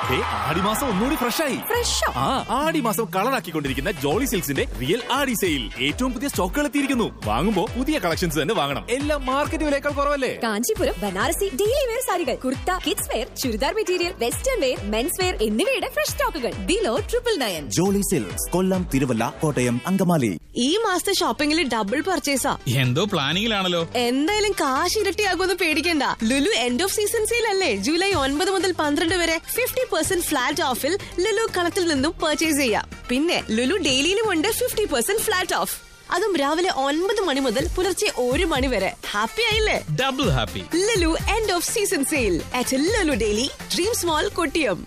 ദേ, ആടിമാസം ഒന്നുകൂടി ഫ്രഷ് ആയി ഫ്രഷോ ആ ആടിമാസം കളറാക്കിക്കൊണ്ടിരിക്കുന്ന ജോളി സിൽക്സിന്റെ റിയൽ ആടി സെയിൽ ഏറ്റവും പുതിയ സ്റ്റോക്കുകൾ എത്തിയിരിക്കുന്നു വാങ്ങുമ്പോ പുതിയ കളക്ഷൻസ് തന്നെ വാങ്ങണം എല്ലാം മാർക്കറ്റ് വിലയേക്കാൾ കുറവല്ലേ കാഞ്ചീപുരം ബനാറസി ഡെയിലി വെയർ സാരികൾ kurta kids wear churidar material western wear men's wear എന്നിവയുടെ ഫ്രഷ് സ്റ്റോക്കുകൾ below triple nine Jolly Silks Kollam Thiruvalla Kottayam Angamaly ഈ മാസത്തെ ഷോപ്പിംഗിൽ ഡബിൾ പർച്ചേസാ എന്തോ പ്ലാനിങ്ങിലാണല്ലോ എന്തായാലും കാശ് ഇരട്ടിയാകുമെന്ന് പേടിക്കണ്ട Lulu end of season sale അല്ലേ ജൂലൈ ഒൻപത് മുതൽ പന്ത്രണ്ട് വരെ ഫിഫ്റ്റി പെർസെന്റ് ഫ്ലാറ്റ് ഓഫിൽ ലുലു കളത്തിൽ നിന്നും പർച്ചേസ് ചെയ്യാം പിന്നെ ലുലു ഡെയിലിയിലും ഉണ്ട് ഫിഫ്റ്റി പെർസെന്റ് ഫ്ലാറ്റ് ഓഫ് അതും രാവിലെ ഒൻപത് മണി മുതൽ പുലർച്ചെ ഒരു മണി വരെ ഹാപ്പി ആയില്ലേ double happy Lulu end of season sale at Lulu daily dream small Kottiyam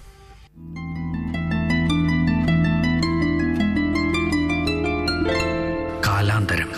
കാലാന്തരം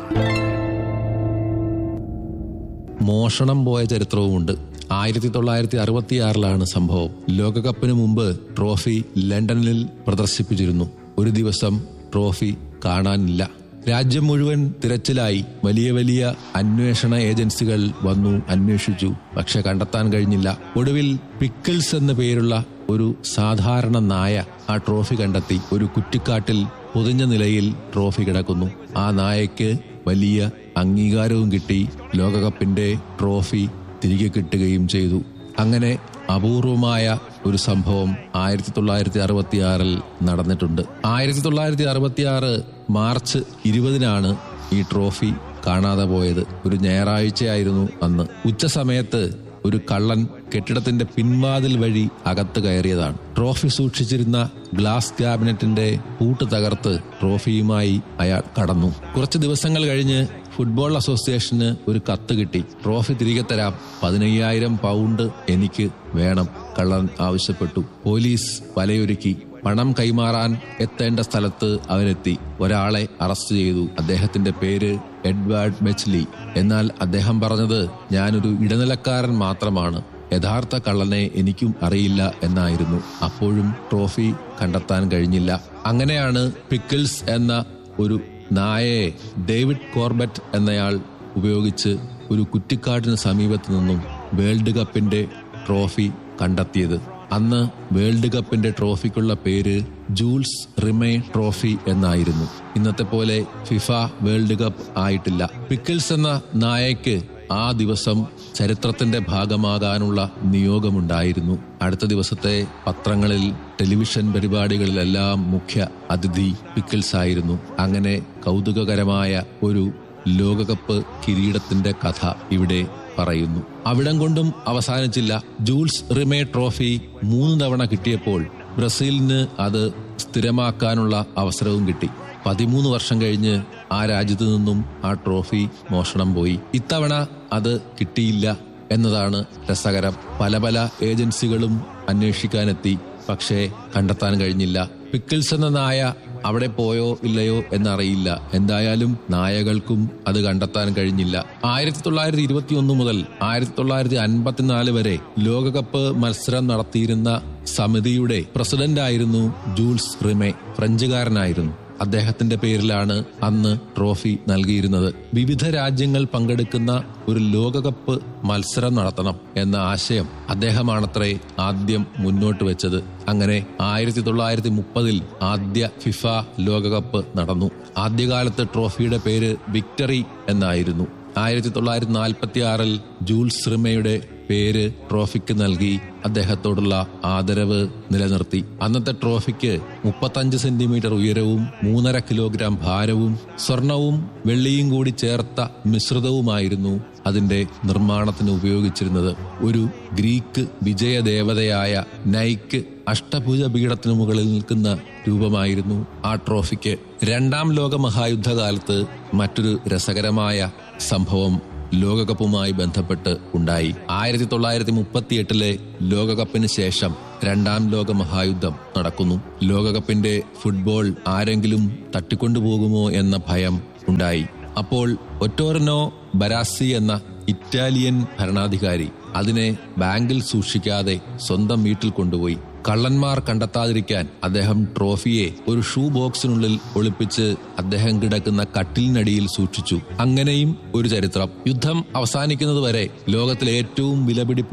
മോഷണം പോയ ചരിത്രവുമുണ്ട് ആയിരത്തി തൊള്ളായിരത്തി അറുപത്തിയാറിലാണ് സംഭവം ലോകകപ്പിന് മുമ്പ് ട്രോഫി ലണ്ടനിൽ പ്രദർശിപ്പിച്ചിരുന്നു ഒരു ദിവസം ട്രോഫി കാണാനില്ല രാജ്യം മുഴുവൻ തിരച്ചിലായി വലിയ വലിയ അന്വേഷണ ഏജൻസികൾ വന്നു അന്വേഷിച്ചു പക്ഷെ കണ്ടെത്താൻ കഴിഞ്ഞില്ല ഒടുവിൽ പിക്കിൾസ് എന്ന പേരുള്ള ഒരു സാധാരണ നായ ആ ട്രോഫി കണ്ടെത്തി ഒരു കുറ്റിക്കാട്ടിൽ പൊതിഞ്ഞ നിലയിൽ ട്രോഫി കിടക്കുന്നു ആ നായയ്ക്ക് വലിയ അംഗീകാരവും കിട്ടി ലോകകപ്പിന്റെ ട്രോഫി തിരികെ കിട്ടുകയും ചെയ്തു അങ്ങനെ അപൂർവമായ ഒരു സംഭവം ആയിരത്തി തൊള്ളായിരത്തി അറുപത്തിയാറിൽ നടന്നിട്ടുണ്ട് ആയിരത്തി തൊള്ളായിരത്തി അറുപത്തിയാറ് മാർച്ച് ഇരുപതിനാണ് ഈ ട്രോഫി കാണാതെ പോയത് ഒരു ഞായറാഴ്ചയായിരുന്നു അന്ന് ഉച്ച സമയത്ത് ഒരു കള്ളൻ കെട്ടിടത്തിന്റെ പിൻവാതിൽ വഴി അകത്ത് കയറിയതാണ് ട്രോഫി സൂക്ഷിച്ചിരുന്ന ഗ്ലാസ് ക്യാബിനറ്റിന്റെ പൂട്ട് തകർത്ത് ട്രോഫിയുമായി അയാൾ കടന്നു കുറച്ച് ദിവസങ്ങൾ കഴിഞ്ഞ് ഫുട്ബോൾ അസോസിയേഷന് ഒരു കത്ത് കിട്ടി ട്രോഫി തിരികെ തരാം പതിനയ്യായിരം പൗണ്ട് എനിക്ക് വേണം കള്ളൻ ആവശ്യപ്പെട്ടു പോലീസ് വലയൊരുക്കി പണം കൈമാറാൻ എത്തേണ്ട സ്ഥലത്ത് അവരെത്തി ഒരാളെ അറസ്റ്റ് ചെയ്തു അദ്ദേഹത്തിന്റെ പേര് എഡ്വേർഡ് മെച്ച്ലി എന്നാൽ അദ്ദേഹം പറഞ്ഞത് ഞാനൊരു ഇടനിലക്കാരൻ മാത്രമാണ് യഥാർത്ഥ കള്ളനെ എനിക്കും അറിയില്ല എന്നായിരുന്നു അപ്പോഴും ട്രോഫി കണ്ടെത്താൻ കഴിഞ്ഞില്ല അങ്ങനെയാണ് പിക്കിൾസ് എന്ന ഒരു നായയെ ഡേവിഡ് കോർബറ്റ് എന്നയാൾ ഉപയോഗിച്ച് ഒരു കുറ്റിക്കാടിന് സമീപത്ത് നിന്നും വേൾഡ് കപ്പിന്റെ ട്രോഫി കണ്ടെത്തിയത് അന്ന് വേൾഡ് കപ്പിന്റെ ട്രോഫിക്കുള്ള പേര് ജൂൾസ് റിമേ ട്രോഫി എന്നായിരുന്നു ഇന്നത്തെ പോലെ ഫിഫ വേൾഡ് കപ്പ് ആയിട്ടില്ല പിക്കിൾസ് എന്ന നായയ്ക്ക് ആ ദിവസം ചരിത്രത്തിന്റെ ഭാഗമാകാനുള്ള നിയോഗമുണ്ടായിരുന്നു അടുത്ത ദിവസത്തെ പത്രങ്ങളിൽ ടെലിവിഷൻ പരിപാടികളിലെല്ലാം മുഖ്യ അതിഥി പിക്കിൾസ് ആയിരുന്നു അങ്ങനെ കൗതുകകരമായ ഒരു ലോകകപ്പ് കിരീടത്തിന്റെ കഥ ഇവിടെ പറയുന്നു അവിടം കൊണ്ടും അവസാനിച്ചില്ല ജൂൾസ് റിമേ ട്രോഫി മൂന്ന് തവണ കിട്ടിയപ്പോൾ ബ്രസീലിന് അത് സ്ഥിരമാക്കാനുള്ള അവസരവും കിട്ടി പതിമൂന്ന് വർഷം കഴിഞ്ഞ് ആ രാജ്യത്തു നിന്നും ആ ട്രോഫി മോഷണം പോയി ഇത്തവണ അത് കിട്ടിയില്ല എന്നതാണ് രസകരം പല പല ഏജൻസികളും അന്വേഷിക്കാനെത്തി പക്ഷേ കണ്ടെത്താൻ കഴിഞ്ഞില്ല പിക്കിൾസ് എന്ന നായ അവിടെ പോയോ ഇല്ലയോ എന്നറിയില്ല എന്തായാലും നായകൾക്കും അത് കണ്ടെത്താൻ കഴിഞ്ഞില്ല ആയിരത്തി തൊള്ളായിരത്തി ഇരുപത്തി ഒന്ന് മുതൽ ആയിരത്തി തൊള്ളായിരത്തി അൻപത്തിനാല് വരെ ലോകകപ്പ് മത്സരം നടത്തിയിരുന്ന സമിതിയുടെ പ്രസിഡന്റായിരുന്നു ജൂൾസ് റിമെ ഫ്രഞ്ചുകാരനായിരുന്നു അദ്ദേഹത്തിന്റെ പേരിലാണ് അന്ന് ട്രോഫി നൽകിയിരുന്നത് വിവിധ രാജ്യങ്ങൾ പങ്കെടുക്കുന്ന ഒരു ലോകകപ്പ് മത്സരം നടത്തണം എന്ന ആശയം അദ്ദേഹമാണത്രേ ആദ്യം മുന്നോട്ട് വെച്ചത് അങ്ങനെ ആയിരത്തി തൊള്ളായിരത്തി മുപ്പതിൽ ആദ്യ ഫിഫ ലോകകപ്പ് നടന്നു ആദ്യകാലത്ത് ട്രോഫിയുടെ പേര് വിക്ടറി എന്നായിരുന്നു ആയിരത്തി തൊള്ളായിരത്തി നാൽപ്പത്തി ആറിൽ ജൂൾസ് റിമയുടെ പേര് ട്രോഫിക്ക് നൽകി അദ്ദേഹത്തോടുള്ള ആദരവ് നിലനിർത്തി അന്നത്തെ ട്രോഫിക്ക് മുപ്പത്തഞ്ച് സെന്റിമീറ്റർ ഉയരവും മൂന്നര കിലോഗ്രാം ഭാരവും സ്വർണവും വെള്ളിയും കൂടി ചേർത്ത മിശ്രിതവുമായിരുന്നു അതിന്റെ നിർമ്മാണത്തിന് ഉപയോഗിച്ചിരുന്നത് ഒരു ഗ്രീക്ക് വിജയദേവതയായ നൈക്ക് അഷ്ടഭുജ പീഠത്തിനു മുകളിൽ നിൽക്കുന്ന രൂപമായിരുന്നു ആ ട്രോഫിക്ക് രണ്ടാം ലോക മഹായുദ്ധകാലത്ത് മറ്റൊരു രസകരമായ സംഭവം ലോകകപ്പുമായി ബന്ധപ്പെട്ട് ഉണ്ടായി ആയിരത്തി തൊള്ളായിരത്തി മുപ്പത്തിയെട്ടിലെ ലോകകപ്പിന് ശേഷം രണ്ടാം ലോക മഹായുദ്ധം നടക്കുന്നു ലോകകപ്പിന്റെ ഫുട്ബോൾ ആരെങ്കിലും തട്ടിക്കൊണ്ടുപോകുമോ എന്ന ഭയം ഉണ്ടായി അപ്പോൾ ഒറ്റോറിനോ ബരാസി എന്ന ഇറ്റാലിയൻ ഭരണാധികാരി അതിനെ ബാങ്കിൽ സൂക്ഷിക്കാതെ സ്വന്തം വീട്ടിൽ കൊണ്ടുപോയി കള്ളന്മാർ കണ്ടെത്താതിരിക്കാൻ അദ്ദേഹം ട്രോഫിയെ ഒരു ഷൂ ബോക്സിനുള്ളിൽ ഒളിപ്പിച്ച് അദ്ദേഹം കിടക്കുന്ന കട്ടിലിനടിയിൽ സൂക്ഷിച്ചു അങ്ങനെയും ഒരു ചരിത്രം യുദ്ധം അവസാനിക്കുന്നതുവരെ ലോകത്തിലെ ഏറ്റവും വിലപിടിപ്പുള്ള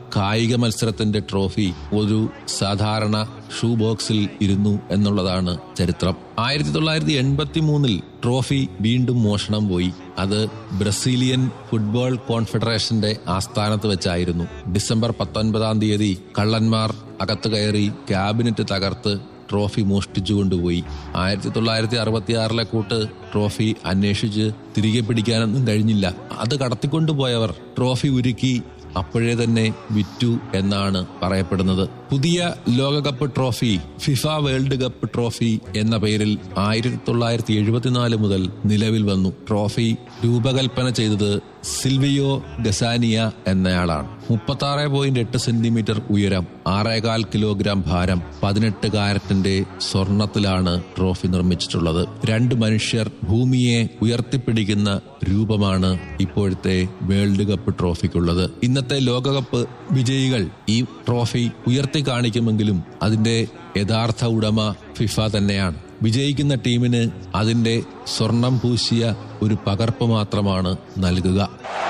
കായിക മത്സരത്തിന്റെ ട്രോഫി ഒരു സാധാരണ ഷൂ ബോക്സിൽ ഇരുന്നു എന്നുള്ളതാണ് ചരിത്രം ആയിരത്തി തൊള്ളായിരത്തി എൺപത്തി മൂന്നിൽ ട്രോഫി വീണ്ടും മോഷണം പോയി അത് ബ്രസീലിയൻ ഫുട്ബോൾ കോൺഫെഡറേഷന്റെ ആസ്ഥാനത്ത് വെച്ചായിരുന്നു ഡിസംബർ പത്തൊൻപതാം തീയതി കള്ളന്മാർ അകത്ത് കയറി ക്യാബിനറ്റ് തകർത്ത് ട്രോഫി മോഷ്ടിച്ചു കൊണ്ടുപോയി ആയിരത്തി തൊള്ളായിരത്തി അറുപത്തി ആറിലെ കൂട്ട് ട്രോഫി അന്വേഷിച്ച് തിരികെ പിടിക്കാനൊന്നും കഴിഞ്ഞില്ല അത് കടത്തിക്കൊണ്ടുപോയവർ ട്രോഫി ഉരുക്കി അപ്പോഴേ തന്നെ വിറ്റു എന്നാണ് പറയപ്പെടുന്നത് പുതിയ ലോകകപ്പ് trophy FIFA world cup trophy എന്ന പേരിൽ ആയിരത്തി തൊള്ളായിരത്തി എഴുപത്തിനാല് മുതൽ നിലവിൽ വന്നു ട്രോഫി രൂപകൽപ്പന ചെയ്തത് സിൽവിയോ ഗസാനിയ എന്നയാളാണ് മുപ്പത്തി ആറ് പോയിന്റ് എട്ട് സെന്റിമീറ്റർ ഉയരം ആറേകാൽ കിലോഗ്രാം ഭാരം പതിനെട്ട് കാരറ്റിന്റെ സ്വർണത്തിലാണ് ട്രോഫി നിർമ്മിച്ചിട്ടുള്ളത് രണ്ട് മനുഷ്യർ ഭൂമിയെ ഉയർത്തിപ്പിടിക്കുന്ന രൂപമാണ് ഇപ്പോഴത്തെ വേൾഡ് കപ്പ് ട്രോഫിക്കുള്ളത് ഇന്നത്തെ ലോകകപ്പ് വിജയികൾ ഈ ട്രോഫി ഉയർത്തി കാണിക്കുമെങ്കിലും അതിന്റെ യഥാർത്ഥ ഉടമ ഫിഫ തന്നെയാണ് വിജയിക്കുന്ന ടീമിന് അതിന്റെ സ്വർണം പൂശിയ ഒരു പകർപ്പ് മാത്രമാണ് നൽകുക